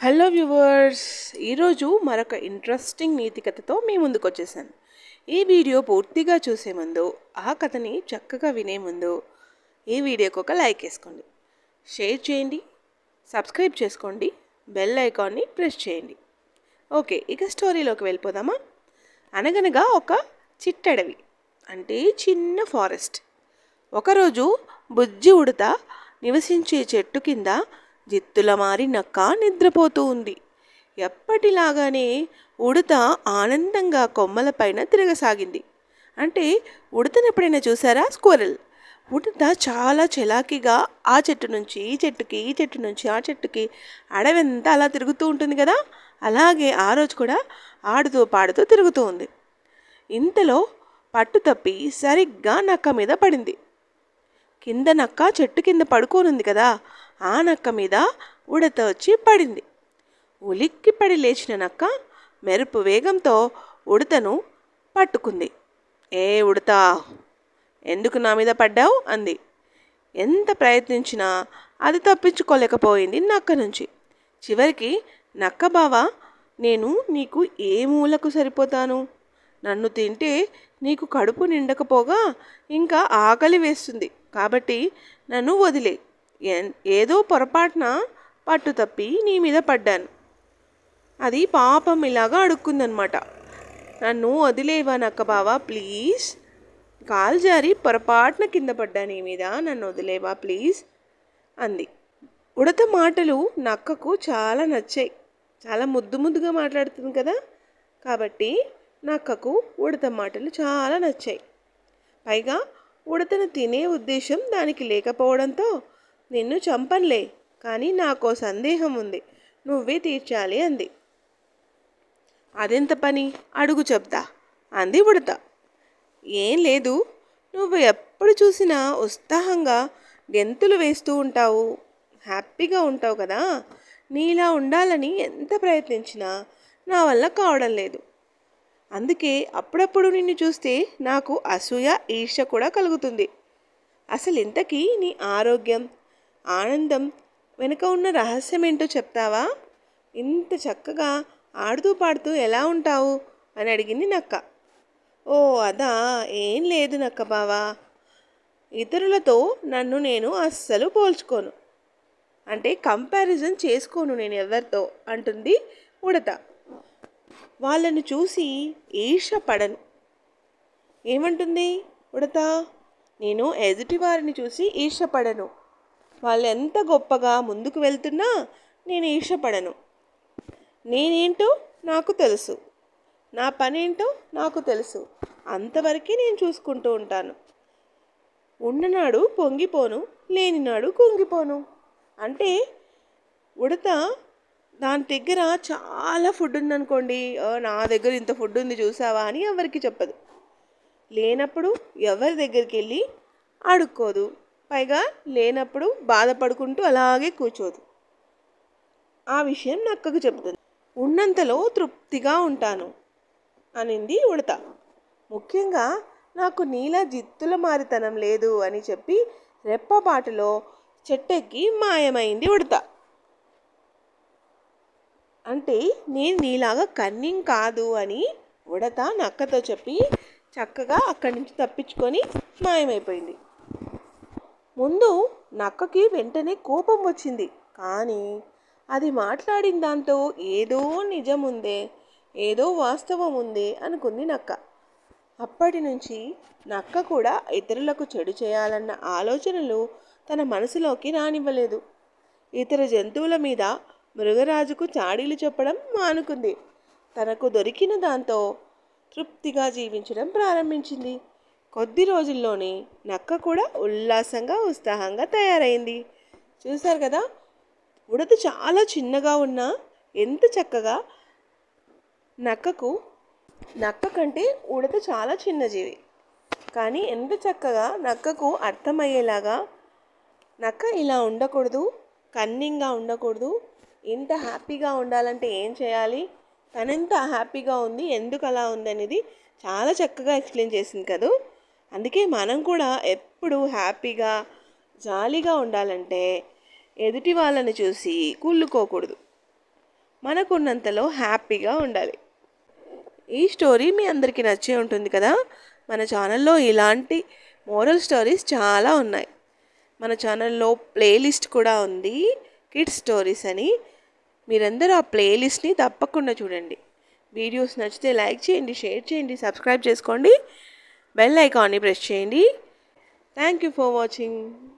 hello viewers ఈరోజు మరొక interesting నీతి కథతో మీ ముందుకు వచ్చేసాను ఈ వీడియో పూర్తిగా చూసే ముందు ఆ కథని చక్కగా వినే ముందు ఈ వీడియోకి ఒక లైక్ వేసుకోండి షేర్ చేయండి సబ్స్క్రైబ్ చేసుకోండి బెల్ ఐకాన్ని ప్రెస్ చేయండి ఓకే ఇక స్టోరీలోకి వెళ్ళిపోదామా అనగనగా ఒక చిట్టడవి అంటే చిన్న ఫారెస్ట్ ఒకరోజు బుజ్జి ఉడత నివసించే చెట్టు కింద జిత్తుల మారి నక్క నిద్రపోతూ ఉంది ఎప్పటిలాగానే ఉడత ఆనందంగా కొమ్మలపైన తిరగసాగింది అంటే ఉడతను ఎప్పుడైనా చూసారా స్కోరల్ ఉడత చాలా చలాకీగా ఆ చెట్టు నుంచి ఈ చెట్టుకి ఈ చెట్టు నుంచి ఆ చెట్టుకి అడవంతా అలా తిరుగుతూ ఉంటుంది కదా అలాగే ఆ రోజు కూడా ఆడుతూ పాడుతూ తిరుగుతూ ఉంది ఇంతలో పట్టు తప్పి సరిగ్గా నక్క మీద పడింది కింద నక్క చెట్టు కింద పడుకోనుంది కదా ఆ నక్క మీద ఉడత వచ్చి పడింది ఉలిక్కి పడి లేచిన నక్క మెరుపు వేగంతో ఉడతను పట్టుకుంది ఏ ఉడతా ఎందుకు నా మీద పడ్డావు అంది ఎంత ప్రయత్నించినా అది తప్పించుకోలేకపోయింది నక్క నుంచి చివరికి నక్క బావ నేను నీకు ఏ మూలకు సరిపోతాను నన్ను తింటే నీకు కడుపు నిండకపోగా ఇంకా ఆకలి వేస్తుంది కాబట్టి నన్ను వదిలే ఎన్- ఏదో పొరపాటున పట్టు తప్పి నీ మీద పడ్డాను అది పాపం ఇలాగా అడుక్కుందనమాట నన్ను వదిలేవా నక్క బావా ప్లీజ్ కాలు జారి పొరపాటున కింద పడ్డా నీ మీద నన్ను వదిలేవా ప్లీజ్ అంది ఉడత మాటలు నక్కకు చాలా నచ్చాయి చాలా ముద్దు ముద్దుగా మాట్లాడుతుంది కదా కాబట్టి నక్కకు ఉడత మాటలు చాలా నచ్చాయి పైగా ఉడతను తినే ఉద్దేశం దానికి లేకపోవడంతో నిన్ను చంపనులే కానీ నాకో సందేహం ఉంది నువ్వే తీర్చాలి అంది అదెంత పని అడుగు చెప్తా అంది ఉడత ఏం లేదు నువ్వు ఎప్పుడు చూసినా ఉత్సాహంగా గెంతులు వేస్తూ ఉంటావు హ్యాపీగా ఉంటావు కదా నీలా ఉండాలని ఎంత ప్రయత్నించినా నా వల్ల కావడం లేదు అందుకే అప్పుడప్పుడు నిన్ను చూస్తే నాకు అసూయ ఈర్ష్య కూడా కలుగుతుంది అసలు ఇంతకీ నీ ఆరోగ్యం ఆనందం వెనుక ఉన్న రహస్యం ఏంటో చెప్తావా ఇంత చక్కగా ఆడుతూ పాడుతూ ఎలా ఉంటావు అని అడిగింది నక్క ఓ అదా ఏం లేదు నక్క బావా ఇతరులతో నన్ను నేను అస్సలు పోల్చుకోను అంటే కంపారిజన్ చేసుకోను నేను ఎవరితో అంటుంది ఉడత వాళ్ళను చూసి ఈర్ష పడను ఏమంటుంది ఉడత నేను ఎదుటి వారిని చూసి ఈర్షపడను వాళ్ళు ఎంత గొప్పగా ముందుకు వెళ్తున్నా నేను ఈర్షపడను నేనేంటో నాకు తెలుసు నా పనేంటో నాకు తెలుసు అంతవరకే నేను చూసుకుంటూ ఉంటాను ఉన్ననాడు పొంగిపోను లేనినాడు కుంగిపోను అంటే ఉడత దాని దగ్గర చాలా ఫుడ్ ఉందనుకోండి "ఆ, నా దగ్గర ఇంత ఫుడ్ ఉంది చూసావా అని ఎవరికి చెప్పదు లేనప్పుడు ఎవరి దగ్గరికి వెళ్ళి అడుక్కోదు పైగా లేనప్పుడు బాధపడుకుంటూ అలాగే కూర్చోదు ఆ విషయం నక్కకు చెప్తుంది ఉన్నంతలో తృప్తిగా ఉంటాను అనింది ఉడత ముఖ్యంగా నాకు నీలా జిత్తుల మారితనం లేదు అని చెప్పి రెప్పపాటులో చెట్టెక్కి మాయమైంది ఉడత అంటే నేను నీలాగా కన్నింగ్ కాదు అని ఉడత నక్కతో చెప్పి చక్కగా అక్కడి నుంచి తప్పించుకొని మాయమైపోయింది ముందు నక్కకి వెంటనే కోపం వచ్చింది కానీ అది మాట్లాడిన దాంతో ఏదో నిజం ఉందే ఏదో వాస్తవం ఉందే అనుకుంది నక్క అప్పటి నుంచి నక్క కూడా ఇతరులకు చెడు చేయాలన్న ఆలోచనలు తన మనసులోకి రానివ్వలేదు ఇతర జంతువుల మీద మృగరాజుకు చాడీలు చెప్పడం మానుకుంది తనకు దొరికిన దాంతో తృప్తిగా జీవించడం ప్రారంభించింది కొద్ది రోజుల్లోనే నక్క కూడా ఉల్లాసంగా ఉత్సాహంగా తయారైంది చూశారు కదా ఉడత చాలా చిన్నగా ఉన్నా ఎంత చక్కగా నక్కకు నక్క కంటే ఉడత చాలా చిన్న జీవి కానీ ఎంత చక్కగా నక్కకు అర్థమయ్యేలాగా నక్క ఇలా ఉండకూడదు కన్నింగ్గా ఉండకూడదు ఇంత హ్యాపీగా ఉండాలంటే ఏం చేయాలి తనెంత హ్యాపీగా ఉంది ఎందుకు అలా ఉంది అనేది చాలా చక్కగా ఎక్స్ప్లెయిన్ చేసింది కదా అందుకే మనం కూడా ఎప్పుడు హ్యాపీగా జాలీగా ఉండాలంటే ఎదుటి వాళ్ళని చూసి కుళ్ళుకోకూడదు మనకున్నంతలో హ్యాపీగా ఉండాలి ఈ స్టోరీ మీ అందరికీ నచ్చే ఉంటుంది కదా మన ఛానల్లో ఇలాంటి మోరల్ స్టోరీస్ చాలా ఉన్నాయి మన ఛానల్లో ప్లేలిస్ట్ కూడా ఉంది కిడ్స్ స్టోరీస్ అని మీరందరూ ఆ ప్లేలిస్ట్ని తప్పకుండా చూడండి వీడియోస్ నచ్చితే లైక్ చేయండి షేర్ చేయండి సబ్స్క్రైబ్ చేసుకోండి బెల్ ఐకాన్ని ప్రెస్ చేయండి థ్యాంక్ యూ ఫర్ వాచింగ్